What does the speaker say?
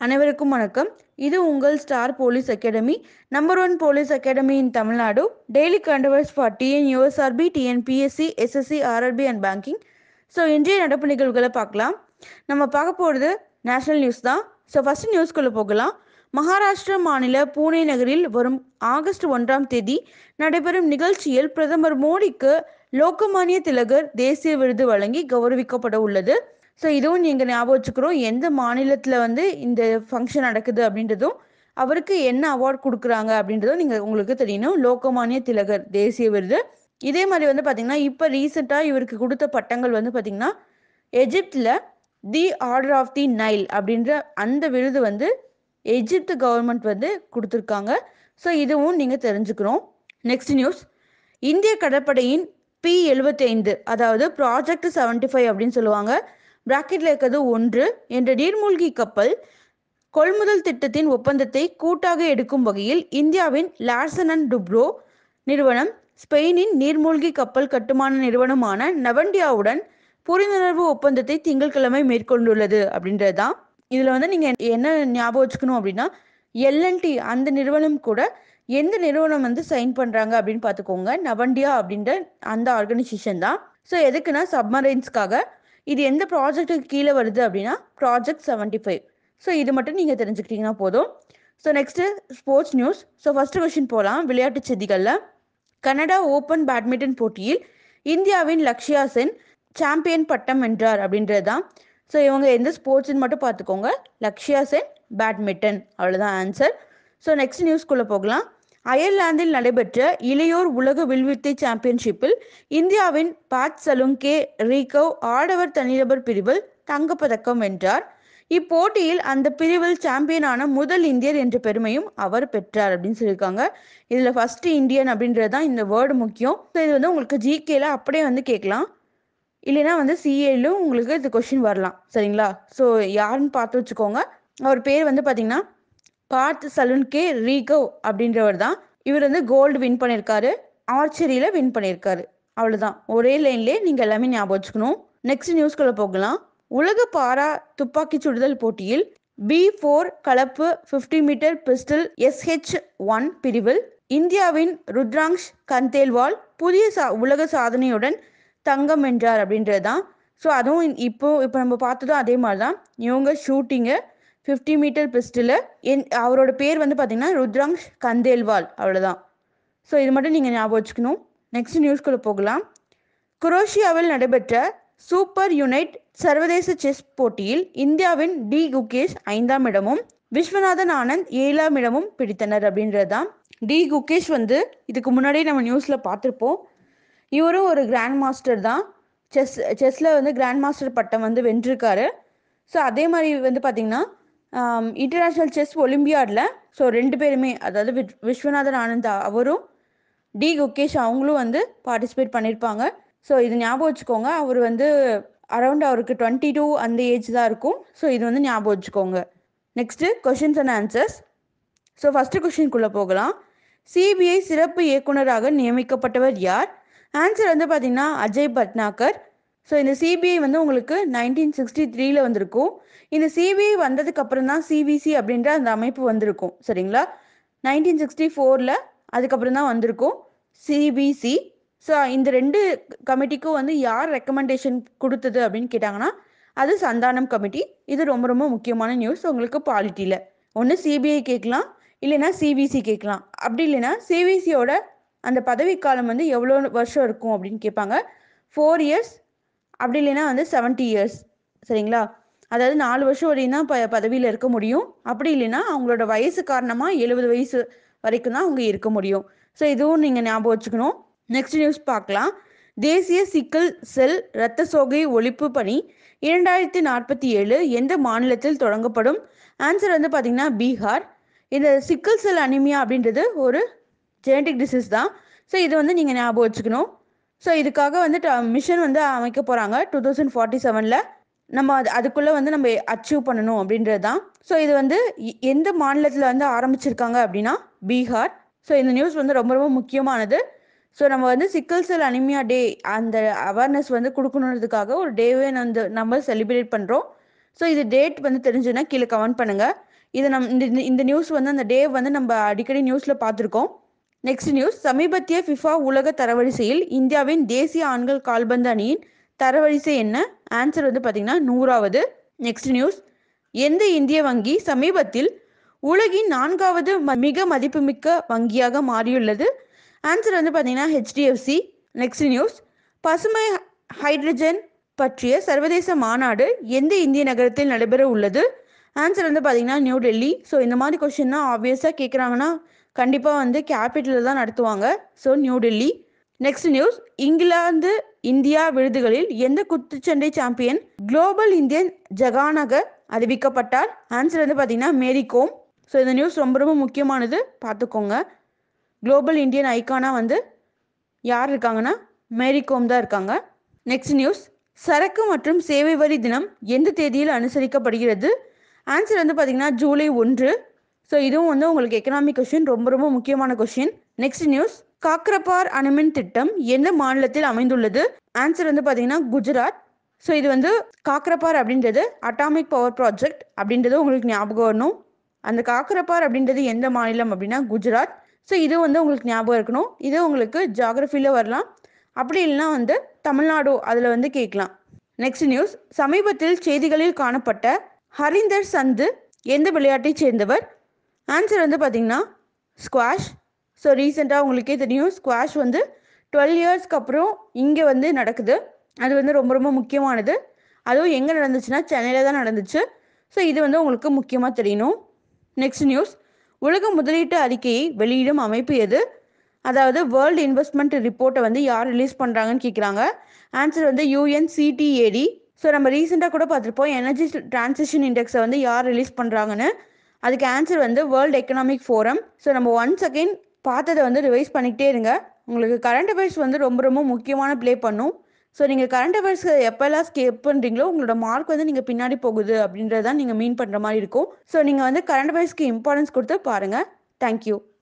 அனைவருக்கும் வணக்கம் இது உங்கள் star police academy number one police academy in Tamil Nadu daily current affairs for TN USRB TNPSC SSC RRB and banking so இன்றைய நடப்பு நிகழ்வுகளை பார்க்கலாம் நம்ம பார்க்க போகிறது நேஷனல் நியூஸ் தான் ஸோ ஃபஸ்ட் நியூஸ்குள்ளே போகலாம் மகாராஷ்டிரா மாநில பூனே நகரில் வரும் ஆகஸ்ட் ஒன்றாம் தேதி நடைபெறும் நிகழ்ச்சியில் பிரதமர் மோடிக்கு லோகமானிய திலகர் தேசிய விருது வழங்கி கௌரவிக்கப்பட உள்ளது ஸோ இதுவும் நீங்கள் ஞாபகம் வச்சுக்கிறோம் எந்த மாநிலத்தில் வந்து இந்த ஃபங்க்ஷன் நடக்குது அப்படின்றதும் அவருக்கு என்ன அவார்ட் கொடுக்குறாங்க அப்படின்றதும் நீங்கள் உங்களுக்கு தெரியணும் லோகமானிய திலகர் தேசிய விருது இதே மாதிரி வந்து பார்த்திங்கன்னா இப்போ ரீசெண்டாக இவருக்கு கொடுத்த பட்டங்கள் வந்து பார்த்திங்கன்னா எஜிப்தில் the order of the Nile அப்படின்ற அந்த விருது வந்து எஜிப்து கவர்மெண்ட் வந்து கொடுத்துருக்காங்க ஸோ இதுவும் நீங்கள் தெரிஞ்சுக்கணும் நெக்ஸ்ட் நியூஸ் இந்திய கடற்படையின் பி எழுபத்தைந்து அதாவது ப்ராஜெக்ட் செவன்டி ஃபைவ் அப்படின்னு சொல்லுவாங்க பிராக்கெட்டில் இருக்கிறது ஒன்று என்ற நீர்மூழ்கி கப்பல் கொள்முதல் திட்டத்தின் ஒப்பந்தத்தை கூட்டாக எடுக்கும் வகையில் இந்தியாவின் லார்சன் அண்ட் டுப்ரோ நிறுவனம் ஸ்பெயினின் நீர்மூழ்கி கப்பல் கட்டுமான நிறுவனமான நவண்டியாவுடன் புரிந்துணர்வு ஒப்பந்தத்தை திங்கட்கிழமை மேற்கொண்டுள்ளது அப்படின்றது தான் இதில் வந்து நீங்கள் என்ன ஞாபகம் வச்சுக்கணும் அப்படின்னா எல்என்டி அந்த நிறுவனம் கூட எந்த நிறுவனம் வந்து சைன் பண்ணுறாங்க அப்படின்னு பார்த்துக்கோங்க நவண்டியா அப்படின்ற அந்த ஆர்கனைசேஷன் தான் ஸோ எதுக்குன்னா சப்மரைன்ஸ்க்காக இது எந்த ப்ராஜெக்ட்டுக்கு கீழே வருது அப்படின்னா ப்ராஜெக்ட் செவன்டி ஃபைவ் ஸோ இது மட்டும் நீங்கள் தெரிஞ்சுக்கிட்டீங்கன்னா போதும் so next sports news so first question போகலாம் விளையாட்டுச் செய்திகளில் கனடா ஓப்பன் பேட்மிண்டன் போட்டியில் இந்தியாவின் லக்ஷயா சென் சாம்பியன் பட்டம் வென்றார் அப்படின்றது தான் ஸோ இவங்க எந்த ஸ்போர்ட்ஸ்னு மட்டும் பார்த்துக்கோங்க லக்ஷயா சென் பேட்மிண்டன் அவ்வளோதான் ஆன்சர் ஸோ நெக்ஸ்ட் நியூஸ்குள்ளே போகலாம் அயர்லாந்தில் நடைபெற்ற இளையோர் உலக வில்வித்தை சாம்பியன்ஷிப்பில் இந்தியாவின் பாட் சலுங்கே ரீகவ் ஆடவர் தனிநபர் பிரிவில் தங்கப்பதக்கம் வென்றார் இப்போட்டியில் அந்த பிரிவில் சாம்பியனான முதல் இந்தியர் என்ற பெருமையும் அவர் பெற்றார் அப்படின்னு சொல்லியிருக்காங்க இதில் ஃபர்ஸ்ட் இந்தியன் அப்படின்றது தான் இந்த வேர்டு முக்கியம் ஸோ இது வந்து உங்களுக்கு ஜிகேல அப்படியே வந்து கேட்கலாம் இல்லைன்னா வந்து சிஏலும் உங்களுக்கு இது கொஷின் வரலாம் சரிங்களா ஸோ யாருன்னு பார்த்து வச்சுக்கோங்க அவர் பேர் வந்து பார்த்தீங்கன்னா பார்த் சலுன்கே ரீகவ் அப்படின்றவர் தான் இவர் வந்து கோல்டு வின் பண்ணியிருக்காரு ஆர்ச்சரியில் வின் பண்ணியிருக்காரு அவ்வளோதான் ஒரே லைன்லேயே நீங்கள் எல்லாமே ஞாபகம் வச்சுக்கணும் நெக்ஸ்ட் நியூஸ்குள்ளே போகலாம் உலக பாரா துப்பாக்கி சுடுதல் போட்டியில் பி ஃபோர் கலப்பு fifty metre pistol SH one பிரிவில் இந்தியாவின் ருத்ராங்ஷ் கந்தேல்வால் புதிய சா உலக சாதனையுடன் தங்கம் வென்றார் அப்படின்றது தான் ஸோ அதுவும் இப்போ இப்போ நம்ம பார்த்ததும் அதே மாதிரி தான் இவங்க ஷூட்டிங்கு ஃபிஃப்டி மீட்டர் பிஸ்டில் என் அவரோட பேர் வந்து பார்த்தீங்கன்னா ருத்ராங்ஷ் கந்தேல்வால் அவ்வளோதான் ஸோ இது மட்டும் நீங்கள் ஞாபகம் வச்சுக்கணும் நெக்ஸ்ட் நியூஸ்குள்ளே போகலாம் குரோஷியாவில் நடைபெற்ற சூப்பர் யுனைட் சர்வதேச செஸ் போட்டியில் இந்தியாவின் டி குகேஷ் ஐந்தாம் இடமும் விஸ்வநாதன் ஆனந்த் ஏழாம் இடமும் பிடித்தனர் அப்படின்றது தான் டி குகேஷ் வந்து இதுக்கு முன்னாடியே நம்ம நியூஸில் பார்த்துருப்போம் இவரும் ஒரு கிராண்ட் மாஸ்டர் தான் செஸ் செஸ்ஸில் வந்து கிராண்ட் மாஸ்டர் பட்டம் வந்து வென்றிருக்காரு ஸோ அதே மாதிரி வந்து பார்த்திங்கன்னா இன்டர்நேஷ்னல் செஸ் ஒலிம்பியாடில் ஸோ ரெண்டு பேருமே அதாவது விஸ்வநாதன் ஆனந்த் அவரும் டி குகேஷ் அவங்களும் வந்து பார்ட்டிசிபேட் பண்ணியிருப்பாங்க ஸோ இது ஞாபகம் வச்சுக்கோங்க அவர் வந்து அரௌண்ட் அவருக்கு டுவெண்ட்டி டூ அந்த ஏஜ் தான் இருக்கும் ஸோ இது வந்து ஞாபகம் வச்சுக்கோங்க next questions and answers so first கொஷின்குள்ளே போகலாம் சிபிஐ சிறப்பு இயக்குனராக நியமிக்கப்பட்டவர் யார் ஆன்சர் வந்து பார்த்தீங்கன்னா அஜய் பட்னாகர் ஸோ இந்த சிபிஐ வந்து உங்களுக்கு நைன்டீன் சிக்ஸ்டி த்ரீல வந்திருக்கும் இந்த சிபிஐ வந்ததுக்கு அப்புறம் தான் சிபிசி அப்படின்ற அந்த அமைப்பு வந்திருக்கும் சரிங்களா நைன்டீன் சிக்ஸ்டி ஃபோரில் அதுக்கப்புறம் தான் வந்திருக்கும் சிபிசி ஸோ இந்த ரெண்டு கமிட்டிக்கும் வந்து யார் ரெக்கமெண்டேஷன் கொடுத்தது அப்படின்னு கேட்டாங்கன்னா அது சந்தானம் கமிட்டி இது ரொம்ப ரொம்ப முக்கியமான நியூஸ் உங்களுக்கு பாலிட்டியில் ஒன்று சிபிஐ கேட்கலாம் இல்லைன்னா சிபிசி கேட்கலாம் அப்படி இல்லைன்னா சிபிசியோட அந்த பதவிக்காலம் வந்து எவ்வளோ வருஷம் இருக்கும் அப்படின்னு கேட்பாங்க ஃபோர் இயர்ஸ் அப்படி இல்லைன்னா வந்து செவன்ட்டி இயர்ஸ் சரிங்களா அதாவது நாலு வருஷம் வரையும் தான் ப பதவியில் இருக்க முடியும் அப்படி இல்லைன்னா அவங்களோட வயசு காரணமாக எழுபது வயசு வரைக்கும் தான் அவங்க இருக்க முடியும் ஸோ இதுவும் நீங்கள் ஞாபகம் வச்சுக்கணும் நெக்ஸ்ட் நியூஸ் பார்க்கலாம் தேசிய சிக்கல் செல் இரத்த சோகை ஒழிப்பு பணி இரண்டாயிரத்தி நாற்பத்தி ஏழு எந்த மாநிலத்தில் தொடங்கப்படும் ஆன்சர் வந்து பார்த்தீங்கன்னா பீகார் இந்த சிக்கல் செல் அனிமியா அப்படின்றது ஒரு ஜெனட்டிக் டிசீஸ் தான் ஸோ இது வந்து நீங்கள் ஞாபகம் வச்சுக்கணும் ஸோ இதுக்காக வந்து மிஷன் வந்து அமைக்க போகிறாங்க டூ தௌசண்ட் ஃபார்ட்டி செவனில் நம்ம அது அதுக்குள்ளே வந்து நம்ம அச்சீவ் பண்ணணும் அப்படின்றது தான் ஸோ இது வந்து எந்த மாநிலத்தில் வந்து ஆரம்பிச்சிருக்காங்க அப்படின்னா பீகார் ஸோ இந்த நியூஸ் வந்து ரொம்ப ரொம்ப முக்கியமானது ஸோ நம்ம வந்து சிக்கல் செல் அனிமியா டே அந்த அவேர்னஸ் வந்து கொடுக்கணுன்றதுக்காக ஒரு டேவே வந்து நம்ம செலிப்ரேட் பண்ணுறோம் ஸோ இது டேட் வந்து தெரிஞ்சுன்னா கீழே கமெண்ட் பண்ணுங்கள் இதை நம் இந்த இந்த- இந்த நியூஸ் வந்து அந்த டே வந்து நம்ம அடிக்கடி நியூஸில் பார்த்துருக்கோம் நெக்ஸ்ட் நியூஸ் சமீபத்திய ஃபிஃபா உலக தரவரிசையில் இந்தியாவின் தேசிய ஆண்கள் கால்பந்து அணியின் தரவரிசை என்ன ஆன்சர் வந்து பார்த்தீங்கன்னா நூறாவது நெக்ஸ்ட் நியூஸ் எந்த இந்திய வங்கி சமீபத்தில் உலகின் நான்காவது ம- மிக மதிப்புமிக்க வங்கியாக மாறியுள்ளது ஆன்சர் வந்து பார்த்தீங்கன்னா ஹெச்டிஎஃப்சி நெக்ஸ்ட் நியூஸ் பசுமை ஹைட்ரஜன் பற்றிய சர்வதேச மாநாடு எந்த இந்திய நகரத்தில் நடைபெற உள்ளது ஆன்சர் வந்து பார்த்தீங்கன்னா நியூ டெல்லி ஸோ இந்த மாதிரி கொஷின்னா ஆப்வியஸாக கேட்குறாங்கன்னா கண்டிப்பாக வந்து கேபிட்டலில் தான் நடத்துவாங்க so New Delhi next news இங்கிலாந்து இந்தியா விருதுகளில் எந்த குத்துச்சண்டை சாம்பியன் குளோபல் இந்தியன் ஜகானாக அறிவிக்கப்பட்டார் ஆன்சர் வந்து பார்த்தீங்கன்னா மேரி கோம் ஸோ இந்த நியூஸ் ரொம்ப ரொம்ப முக்கியமானது பார்த்துக்கோங்க குளோபல் இந்தியன் ஐக்கானா வந்து யார் இருக்காங்கன்னா மேரி கோம் தான் இருக்காங்க நெக்ஸ்ட் நியூஸ் சரக்கு மற்றும் சேவை வரி தினம் எந்த தேதியில் அனுசரிக்கப்படுகிறது ஆன்சர் வந்து பார்த்தீங்கன்னா ஜூலை ஒன்று ஸோ இதுவும் வந்து உங்களுக்கு எக்கனாமிக் கொஷின் ரொம்ப ரொம்ப முக்கியமான கொஷின் நெக்ஸ்ட் நியூஸ் காக்ரபார் அணுமின் திட்டம் எந்த மாநிலத்தில் அமைந்துள்ளது ஆன்சர் வந்து பார்த்தீங்கன்னா குஜராத் ஸோ இது வந்து காக்ரபார் அப்படின்றது அட்டாமிக் பவர் ப்ராஜெக்ட் அப்படின்றது உங்களுக்கு ஞாபகம் வரணும் அந்த காக்ரபார் அப்படின்றது எந்த மாநிலம் அப்படின்னா குஜராத் ஸோ இது வந்து உங்களுக்கு ஞாபகம் இருக்கணும் இது உங்களுக்கு ஜாகிரஃபியில் வரலாம் அப்படி இல்லைன்னா வந்து தமிழ்நாடு அதில் வந்து கேட்கலாம் நெக்ஸ்ட் நியூஸ் சமீபத்தில் செய்திகளில் காணப்பட்ட ஹரிந்தர் சந்து எந்த விளையாட்டைச் சேர்ந்தவர் ஆன்சர் வந்து பார்த்தீங்கன்னா ஸ்குவாஷ் ஸோ ரீசெண்டாக உங்களுக்கே தெரியும் ஸ்குவாஷ் வந்து டுவெல் இயர்ஸ்க்கு அப்புறம் இங்கே வந்து நடக்குது அது வந்து ரொம்ப ரொம்ப முக்கியமானது அதுவும் எங்கே நடந்துச்சுன்னா சென்னையில் தான் நடந்துச்சு ஸோ இது வந்து உங்களுக்கு முக்கியமாக தெரியணும் நெக்ஸ்ட் நியூஸ் உலக முதலீட்டு அறிக்கையை வெளியிடும் அமைப்பு எது அதாவது வேர்ல்டு இன்வெஸ்ட்மெண்ட் ரிப்போர்ட்டை வந்து யார் ரிலீஸ் பண்ணுறாங்கன்னு கேட்குறாங்க ஆன்சர் வந்து யூஎன்சிடிஏடி ஸோ நம்ம ரீசெண்டாக கூட பார்த்துருப்போம் எனர்ஜி டிரான்சிஷன் இண்டெக்ஸை வந்து யார் ரிலீஸ் பண்ணுறாங்கன்னு அதுக்கு ஆன்சர் வந்து வேர்ல்டு எக்கனாமிக் ஃபோரம் ஸோ நம்ம ஒன்ஸ் அகைன் பார்த்ததை வந்து ரிவைஸ் பண்ணிக்கிட்டே இருங்க உங்களுக்கு கரண்ட் அஃபேர்ஸ் வந்து ரொம்ப ரொம்ப முக்கியமான ப்ளே பண்ணும் ஸோ நீங்கள் கரண்ட் அஃபேர்ஸ் எப்போல்லாம் ஸ்கேப் பண்ணுறீங்களோ உங்களோட மார்க் வந்து நீங்கள் பின்னாடி போகுது அப்படின்றத நீங்கள் மீன் பண்ணுற மாதிரி இருக்கும் ஸோ நீங்கள் வந்து கரண்ட் அஃபேர்ஸ்க்கு இம்பார்ட்டன்ஸ் கொடுத்து பாருங்கள் தேங்க்யூ